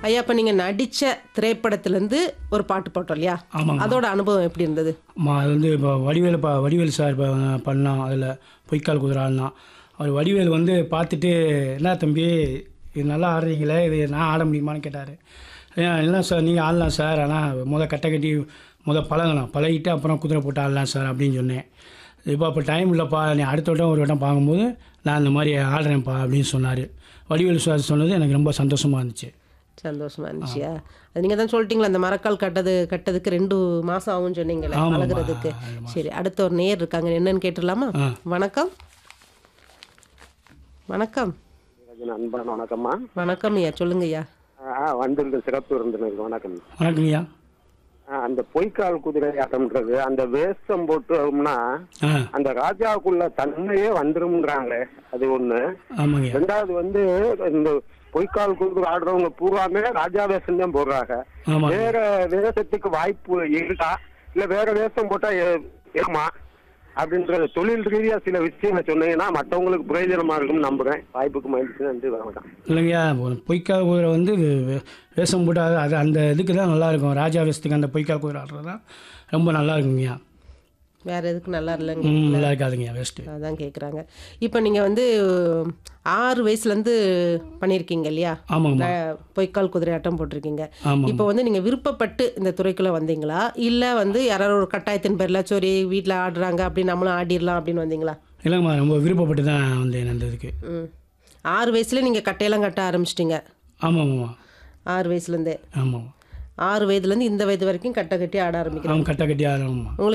ஐயா இப்போ நீங்கள் நடித்த திரைப்படத்துலேருந்து ஒரு பாட்டு போட்டோம் இல்லையா ஆமாங்க அதோட அனுபவம் எப்படி இருந்தது மா அது வந்து இப்போ வடிவேலு பா வடிவேலு சார் இப்போ பண்ணோம் அதில் பொய்க்கால் குதிராலாம் அவர் வடிவேலு வந்து பார்த்துட்டு என்ன தம்பி இது நல்லா ஆடுறீங்களே இது நான் ஆட முடியுமான்னு கேட்டார் ஏன் இல்லை சார் நீங்கள் ஆடலாம் சார் ஆனால் முத கட்டை கட்டி முத பழகலாம் பழகிட்டு அப்புறம் குதிரை போட்டு ஆடலாம் சார் அப்படின்னு சொன்னேன் இப்போ அப்போ டைம் இல்லைப்பா நீ அடுத்த வட்டம் ஒரு வட்டம் பார்க்கும்போது நான் இந்த மாதிரி ஆடுறேன்ப்பா அப்படின்னு சொன்னார் வடிவேலு சார் சொன்னது எனக்கு ரொம்ப சந்தோஷமாக இருந்துச்சு சந்தோஷமா இருந்துச்சியா அது நீங்கள் தான் சொல்லிட்டீங்களா அந்த மரக்கால் கட்டது கட்டதுக்கு ரெண்டு மாதம் ஆகும்னு சொன்னீங்களே ஆமாம்மா. பழகுறதுக்கு சரி அடுத்த ஒரு நேர் இருக்காங்க என்னன்னு கேட்டுடலாமா ஆ. வணக்கம் வணக்கம் ராஜன் அன்பான வணக்கம்மா வணக்கம் ஐயா சொல்லுங்க ஐயா ஆ வந்திருந்த சிறப்பு விருந்தினருக்கு வணக்கம் வணக்கங்கய்யா ஆ, அந்த பொய்க்கால் குதிரை ஆட்டம்ன்றது அந்த வேஷம் போட்டோம்னா ஆ அந்த ராஜாவுக்குள்ள தன்மையே வந்துரும்ன்றாங்களே அது ஒண்ணு ஆமாங்கய்யா ரெண்டாவது வந்து இந்த பொய்க்கால் குதிரை ஆடுறவங்க பூராமே ராஜா வேஷம் தான் போடுறாங்க ஆமாங்க வேற வேஷத்துக்கு வாய்ப்பு இருக்கா இல்ல வேற வேஷம் போட்டா ஏ- ஏமா அப்படின்ற தொழில் ரீதியா சில விஷயங்களை சொன்னீங்கன்னா மற்றவங்களுக்கு பிரயோஜனமா இருக்கும்னு நம்புறேன் வாய்ப்புக்கு மகிழ்ச்சி நன்றி வணக்கம் இல்லைங்கய்யா ஒரு பொய்க்கால் குதிரை வந்து வே- வே- வேஷம் போட்டு அது அது அந்த இதுக்கு தான் நல்லா இருக்கும் ராஜா வேஷத்துக்கு அந்த பொய்க்கால் குதிரை ஆடுறது தான் ரொம்ப நல்லா இருக்குங்கய்யா வேற எதுக்கு நல்லா இல்லைங்க ம் நல்லா இருக்காதுங்கய்யா வேஸ்ட்டு அதான் கேட்குறாங்க இப்போ நீங்கள் வந்து ஆறு வயசுலேருந்து பண்ணியிருக்கீங்க இல்லையா ஆமாங்கம்மா அஹ், பொய்க்கால் குதிரை ஆட்டம் போட்டிருக்கீங்க ஆமாம் இப்போ வந்து நீங்கள் விருப்பப்பட்டு இந்த துறைக்குள்ளே வந்தீங்களா இல்லை வந்து யாராவது ஒரு கட்டாயத்தின் பேரில் சரி வீட்டில் ஆடுறாங்க அப்படி நம்மளும் ஆடிடலாம் அப்படின்னு வந்தீங்களா இல்லைங்கம்மா ரொம்ப விருப்பப்பட்டு தான் வந்தேன் அந்த இதுக்கு ம் ஆறு வயசுல நீங்கள் கட்டையெல்லாம் கட்ட ஆரம்பிச்சிட்டிங்க ஆமாம்மா ஆறு வயசுலேருந்தே ஆமாம் ஆறு வயதுலேருந்து இந்த வயது வரைக்கும் கட்டை கட்டி ஆட ஆரம்பிக்கிறோம் ஆமாம் கட்ட கட்டி ஆடுறோம்மா உங்களுக்கு